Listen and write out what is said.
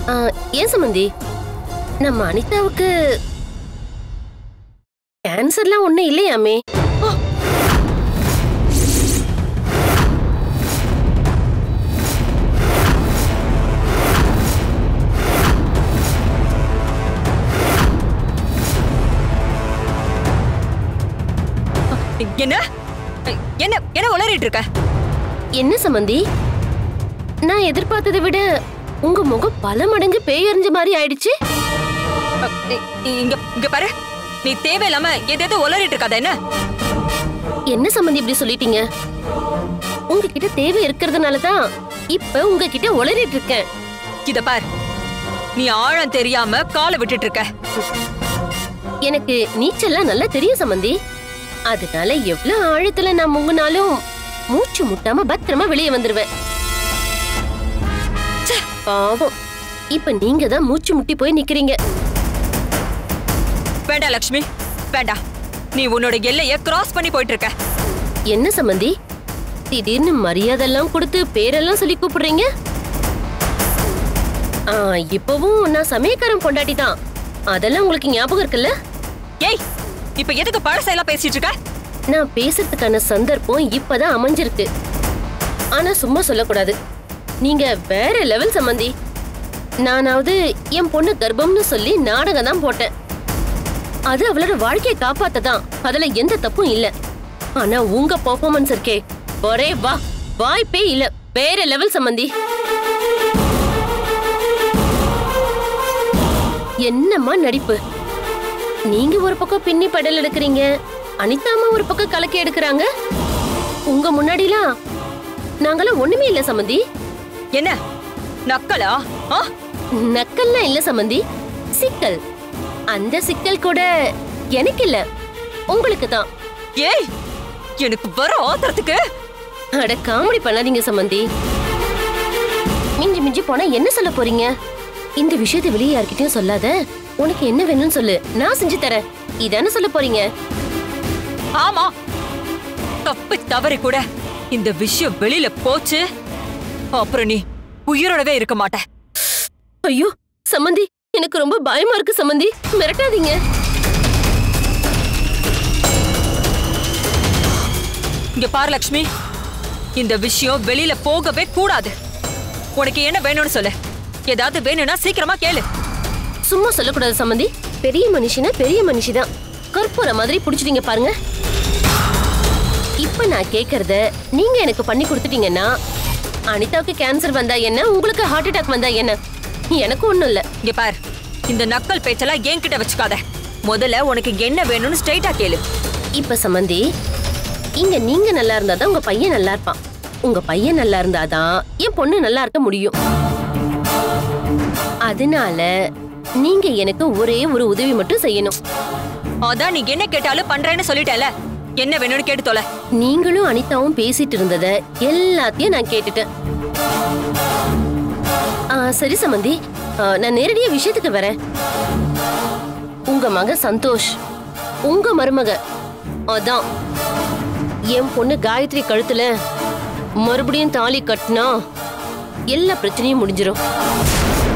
ஆ, ஏன் சம்பந்தி நம்ம அனிதாவுக்கு கேன்சர்லாம் ஒண்ணும் இல்லையாமே என்ன என்ன என்ன உளறிட்டு இருக்க என்ன சம்பந்தி நான் எதிர்பார்த்ததை விட உங்க முகம் பல மடங்கு பேயறிஞ்ச மாதிரி ஆயிடுச்சு அ, இ- இங்க இங்க பாரு நீ தேவையில்லாம எதேதோ உளறிட்டு இருக்காத என்ன என்ன சம்பந்தி இப்படி சொல்லிட்டீங்க உங்ககிட்ட தேவை இருக்கிறதுனால தான் இப்ப உங்ககிட்ட உளறிட்டு இருக்கேன் இத பார் நீ ஆழம் தெரியாம காலை விட்டுட்டு இருக்க எனக்கு நீச்சல்லாம் நல்லா தெரியும் சம்பந்தி அதனால எவ்வளவு ஆழத்துல நான் முங்கினாலும் மூச்சு முட்டாம பத்திரமா வெளியே வந்துருவேன் ச்சே, பாவம் இப்ப நீங்க தான் மூச்சு முட்டி போய் நிக்கிறீங்க வேண்டாம் லக்ஷ்மி வேண்டாம் நீ உன்னோட எல்லைய கிராஸ் பண்ணி போயிட்டு இருக்க என்ன சம்பந்தி திடீர்னு மரியாதைலாம் கொடுத்து பேரெல்லாம் சொல்லி கூப்பிடுறீங்க ஆ, இப்பவும் நான் சமயக்காரன் பொண்டாட்டி தான் அதெல்லாம் உங்களுக்கு ஞாபகம் இருக்குல்ல ஏய் இப்ப எதுக்கு பழசெல்லாம் பேசிட்டு இருக்க நான் பேசுறதுக்கான சந்தர்ப்பம் இப்பதான் அமைஞ்சிருக்கு ஆனா சும்மா சொல்லக்கூடாது நீங்க வேற லெவல் சம்பந்தி நானாவது என் பொண்ணு கர்ப்பம்னு சொல்லி நாடகம் தான் போட்டேன் அது அவளோட வாழ்க்கையை காப்பாத்ததான் அதுல எந்த தப்பும் இல்ல ஆனா உங்க பெர்ஃபார்மன்ஸ் இருக்கே ஒரே வா வாய்ப்பே இல்ல வேற லெவல் சம்பந்தி என்னம்மா நடிப்பு நீங்க ஒரு பக்கம் பின்னி படல் எடுக்கிறீங்க அனிதாமா ஒரு பக்கம் கலக்கி எடுக்கிறாங்க உங்க முன்னாடிலாம் நாங்களாம் ஒண்ணுமே இல்ல சம்பந்தி என்ன நக்கலா ஆ நக்கல்லாம் இல்ல சம்பந்தி சிக்கல் அந்த சிக்கல் கூட எனக்கு இல்ல உங்களுக்கு தான் ஏய் எனக்கு வர ஆத்திரத்துக்கு அட காமெடி பண்ணாதீங்க சம்பந்தி மிஞ்சி மிஞ்சி போனா என்ன சொல்ல போறீங்க இந்த விஷயத்தை வெளியே யார்கிட்டயும் சொல்லாத உனக்கு என்ன வேணும்னு சொல்லு நான் செஞ்சு தரேன் இதானே சொல்ல போறீங்க ஆமா தப்பு தவறி கூட இந்த விஷயம் வெளியில போச்சு அப்புறம் நீ உயிரோடவே இருக்க மாட்ட ஐயோ சம்மந்தி எனக்கு ரொம்ப பயமா இருக்கு சம்மந்தி மிரட்டாதீங்க இங்க பாரு லக்ஷ்மி இந்த விஷயம் வெளியில போகவே கூடாது உனக்கு என்ன வேணும்னு சொல்லு ஏதாவது வேணும்னா சீக்கிரமா கேளு சும்மா சொல்லக்கூடாது சம்மந்தி பெரிய மனுஷனா பெரிய மனுஷிதான் கற்பூர மாதிரி புடிச்சிட்டீங்க பாருங்க இப்ப நான் கேக்குறத நீங்க எனக்கு பண்ணி கொடுத்துட்டீங்கன்னா அனிதாவுக்கு கேன்சர் வந்தா என்ன உங்களுக்கு ஹார்ட் அட்டாக் வந்தா என்ன எனக்கு ஒண்ணும் இல்ல இங்க பாரு இந்த நக்கல் பேச்செல்லாம் என்கிட்ட வச்சுக்காத முதல்ல உனக்கு என்ன வேணும்னு ஸ்ட்ரைட்டா கேளு இப்ப சம்மந்தி இங்க நீங்க நல்லா இருந்தாதான் உங்க பையன் நல்லா இருப்பான் உங்க பையன் நல்லா இருந்தாதான் என் பொண்ணு நல்லா இருக்க முடியும் அதனால நீங்க எனக்கு ஒரே ஒரு உதவி மட்டும் செய்யணும் அதான் நீ என்ன கேட்டாலும் பண்றேன்னு சொல்லிட்டல என்ன வேணும்னு கேட்டு தொலை நீங்களும் அனிதாவும் பேசிட்டு இருந்தத எல்லாத்தையும் நான் கேட்டுட்டேன் ஆ, சரி சம்பந்தி ஆ, நான் நேரடியா விஷயத்துக்கு வரேன் உங்க மக சந்தோஷ் உங்க மருமக அதான் என் பொண்ணு காயத்ரி கழுத்துல மறுபடியும் தாலி கட்டினா எல்லா பிரச்சனையும் முடிஞ்சிரும்